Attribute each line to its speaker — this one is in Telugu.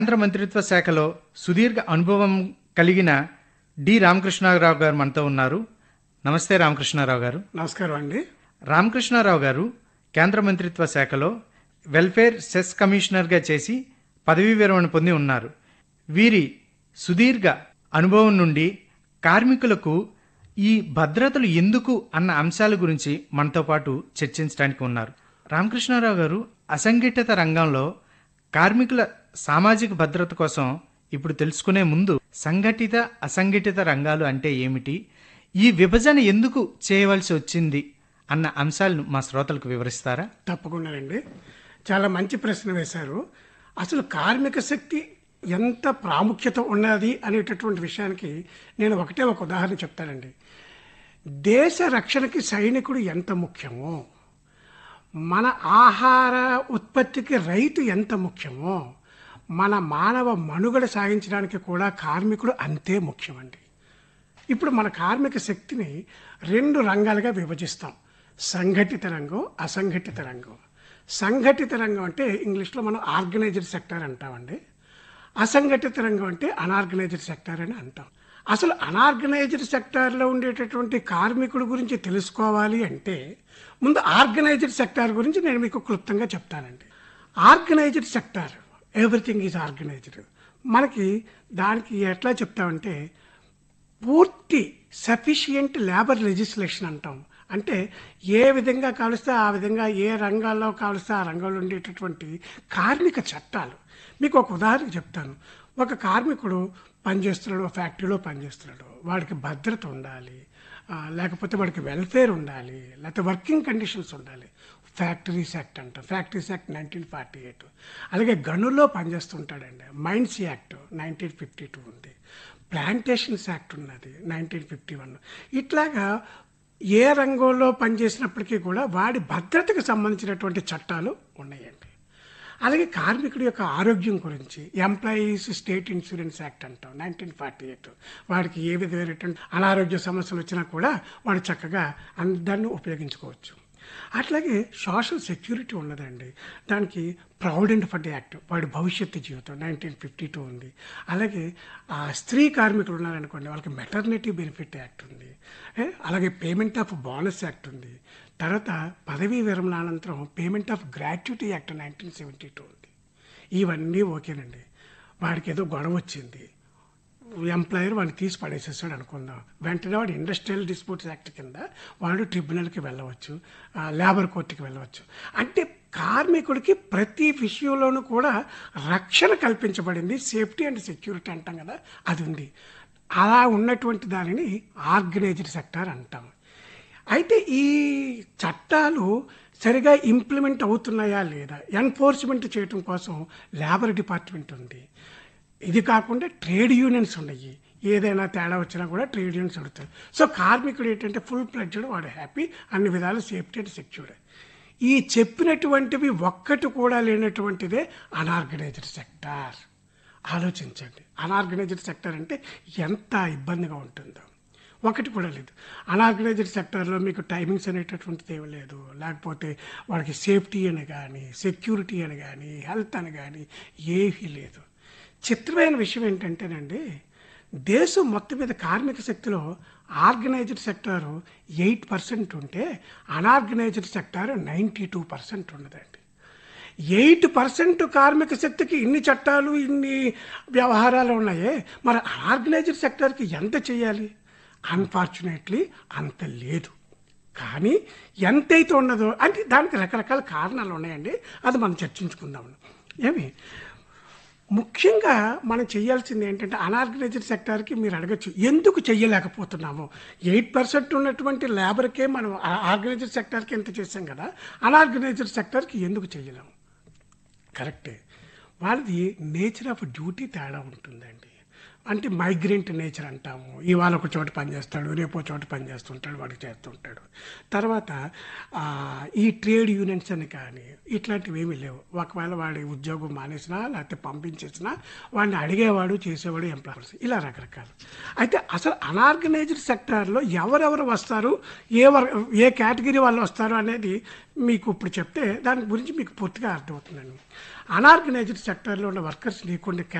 Speaker 1: కేంద్ర మంత్రిత్వ శాఖలో సుదీర్ఘ అనుభవం కలిగిన డి రామకృష్ణారావు గారు మనతో ఉన్నారు నమస్తే రామకృష్ణారావు గారు
Speaker 2: నమస్కారం అండి
Speaker 1: రామకృష్ణారావు గారు కేంద్ర మంత్రిత్వ శాఖలో వెల్ఫేర్ సెస్ కమిషనర్గా చేసి పదవీ విరమణ పొంది ఉన్నారు వీరి సుదీర్ఘ అనుభవం నుండి కార్మికులకు ఈ భద్రతలు ఎందుకు అన్న అంశాల గురించి మనతో పాటు చర్చించడానికి ఉన్నారు రామకృష్ణారావు గారు అసంఘటిత రంగంలో కార్మికుల సామాజిక భద్రత కోసం ఇప్పుడు తెలుసుకునే ముందు సంఘటిత అసంఘటిత రంగాలు అంటే ఏమిటి ఈ విభజన ఎందుకు చేయవలసి వచ్చింది అన్న అంశాలను మా శ్రోతలకు వివరిస్తారా
Speaker 2: తప్పకుండానండి చాలా మంచి ప్రశ్న వేశారు అసలు కార్మిక శక్తి ఎంత ప్రాముఖ్యత ఉన్నది అనేటటువంటి విషయానికి నేను ఒకటే ఒక ఉదాహరణ చెప్తానండి దేశ రక్షణకి సైనికుడు ఎంత ముఖ్యమో మన ఆహార ఉత్పత్తికి రైతు ఎంత ముఖ్యమో మన మానవ మనుగడ సాగించడానికి కూడా కార్మికుడు అంతే ముఖ్యమండి ఇప్పుడు మన కార్మిక శక్తిని రెండు రంగాలుగా విభజిస్తాం సంఘటిత రంగం అసంఘటిత రంగం సంఘటిత రంగం అంటే ఇంగ్లీష్లో మనం ఆర్గనైజ్డ్ సెక్టర్ అంటామండి అసంఘటిత రంగం అంటే అనార్గనైజ్డ్ సెక్టర్ అని అంటాం అసలు అనార్గనైజ్డ్ సెక్టార్లో ఉండేటటువంటి కార్మికుడి గురించి తెలుసుకోవాలి అంటే ముందు ఆర్గనైజ్డ్ సెక్టార్ గురించి నేను మీకు క్లుప్తంగా చెప్తానండి organised sector everything is organised మనకి దానికి ఎట్లా చెప్తామంటే పూర్తి సఫిషియంట్ లేబర్ లెజిస్లేషన్ అంటాం అంటే ఏ విధంగా కాలుస్తే ఆ విధంగా ఏ రంగాల్లో కాలుస్తే ఆ రంగంలో ఉండేటటువంటి కార్మిక చట్టాలు మీకు ఒక ఉదాహరణ చెప్తాను ఒక కార్మికుడు పనిచేస్తున్నాడు ఒక ఫ్యాక్టరీలో పనిచేస్తున్నాడు వాడికి భద్రత ఉండాలి ఆ, లేకపోతే వాడికి వెల్ఫేర్ ఉండాలి లేకపోతే వర్కింగ్ కండిషన్స్ ఉండాలి ఫ్యాక్టరీస్ యాక్ట్ అంట factories act nineteen forty eight అలాగే గనుల్లో పనిచేస్తుంటాడండి mines act nineteen fifty two ఉంది ప్లాంటేషన్స్ యాక్ట్ ఉన్నది నైన్టీన్ ఫిఫ్టీ వన్ ఇట్లాగా ఏ రంగంలో పనిచేసినప్పటికీ కూడా వాడి భద్రతకు సంబంధించినటువంటి చట్టాలు ఉన్నాయండి అలాగే కార్మికుడి యొక్క ఆరోగ్యం గురించి ఎంప్లాయీస్ స్టేట్ ఇన్సూరెన్స్ యాక్ట్ అంటాం నైన్టీన్ ఫార్టీ ఎయిట్ వాడికి ఏ విధమైనటువంటి అనారోగ్య సమస్యలు వచ్చినా కూడా వాడు చక్కగా అందరిని ఉపయోగించుకోవచ్చు అట్లాగే సోషల్ సెక్యూరిటీ ఉన్నదండి దానికి ప్రావిడెంట్ ఫండ్ యాక్ట్ వాడి భవిష్యత్తు జీవితం నైన్టీన్ ఫిఫ్టీ టూ ఉంది అలాగే ఆ స్త్రీ కార్మికులు ఉన్నారనుకోండి వాళ్ళకి మెటర్నిటీ బెనిఫిట్ యాక్ట్ ఉంది ఏ, అలాగే పేమెంట్ ఆఫ్ బోనస్ యాక్ట్ ఉంది తర్వాత పదవీ విరమణ అనంతరం payment of gratuity act nineteen seventy two ఉంది ఇవన్నీ ఓకేనండి వాడికి ఏదో గొడవ వచ్చింది ఎంప్లాయర్ వాడిని తీసి పడేసేసాడు అనుకుందాం వెంటనే వాడు ఇండస్ట్రియల్ డిస్ప్యూట్స్ యాక్ట్ కింద వాడు ట్రిబ్యునల్కి వెళ్ళవచ్చు ఆ, లేబర్ కోర్టుకి వెళ్ళవచ్చు అంటే కార్మికుడికి ప్రతి విషయంలోనూ కూడా రక్షణ కల్పించబడింది సేఫ్టీ అండ్ సెక్యూరిటీ అంటాం కదా అది ఉంది అలా ఉన్నటువంటి దానిని ఆర్గనైజ్డ్ సెక్టార్ అంటాం అయితే ఈ చట్టాలు సరిగా ఇంప్లిమెంట్ అవుతున్నాయా లేదా ఎన్ఫోర్స్మెంట్ చేయటం కోసం లేబర్ డిపార్ట్మెంట్ ఉంది ఇది కాకుండా ట్రేడ్ యూనియన్స్ ఉన్నాయి ఏదైనా తేడా వచ్చినా కూడా ట్రేడ్ యూనియన్స్ అడుగుతాయి సో కార్మికుడు ఏంటంటే ఫుల్ ప్లెడ్జ్డ్ వాడు హ్యాపీ అన్ని విధాలు సేఫ్టీ అండ్ సెక్యూర్ ఈ చెప్పినటువంటివి ఒక్కటి కూడా లేనటువంటిదే అనార్గనైజ్డ్ సెక్టార్ ఆలోచించండి అనార్గనైజ్డ్ సెక్టర్ అంటే ఎంత ఇబ్బందిగా ఉంటుందో ఒకటి కూడా లేదు అనార్గనైజ్డ్ సెక్టర్లో మీకు టైమింగ్స్ అనేటటువంటిది ఏమీ లేదు లేకపోతే వాళ్ళకి సేఫ్టీ అని కానీ సెక్యూరిటీ అని కానీ హెల్త్ అని కానీ ఏమీ లేదు చిత్రమైన విషయం ఏంటంటేనండి దేశం మొత్తం మీద కార్మిక శక్తిలో ఆర్గనైజ్డ్ సెక్టారు ఎయిట్ పర్సెంట్ ఉంటే unorganised sector ninety two percent ఉన్నదండి ఎయిట్ పర్సెంట్ కార్మిక శక్తికి ఇన్ని చట్టాలు ఇన్ని వ్యవహారాలు ఉన్నాయే మరి అనార్గనైజ్డ్ సెక్టార్కి ఎంత చేయాలి అన్ఫార్చునేట్లీ అంత లేదు కానీ ఎంతైతే ఉన్నదో అంటే దానికి రకరకాల కారణాలు ఉన్నాయండి అది మనం చర్చించుకుందాం ఏమి ముఖ్యంగా మనం చేయాల్సింది ఏంటంటే అనార్గనైజ్డ్ సెక్టార్కి మీరు అడగచ్చు ఎందుకు చెయ్యలేకపోతున్నాము ఎయిట్ పర్సెంట్ ఉన్నటువంటి లేబర్కే మనం ఆర్గనైజ్డ్ సెక్టార్కి ఎంత చేసాం కదా అనార్గనైజ్డ్ సెక్టార్కి ఎందుకు చెయ్యలేము కరెక్టే వాళ్ళది నేచర్ ఆఫ్ డ్యూటీ తేడా ఉంటుందండి అంటే మైగ్రెంట్ నేచర్ అంటాము ఇవాళ ఒక చోట పనిచేస్తాడు రేపు ఒక చోట పనిచేస్తుంటాడు వాడికి చేస్తుంటాడు తర్వాత ఆ, ఈ ట్రేడ్ యూనియన్స్ అని కానీ ఇట్లాంటివి ఏమీ లేవు ఒకవేళ వాడి ఉద్యోగం మానేసినా లేకపోతే పంపించేసినా వాడిని అడిగేవాడు చేసేవాడు ఎంప్లాయర్స్ ఇలా రకరకాలు అయితే అసలు అనార్గనైజ్డ్ సెక్టార్లో ఎవరెవరు వస్తారు ఏ వర్ ఏ కేటగిరీ వాళ్ళు వస్తారు అనేది మీకు ఇప్పుడు చెప్తే దాని గురించి మీకు పూర్తిగా అర్థమవుతుందండి అనార్గనైజ్డ్ సెక్టార్లో ఉన్న వర్కర్స్ కొన్ని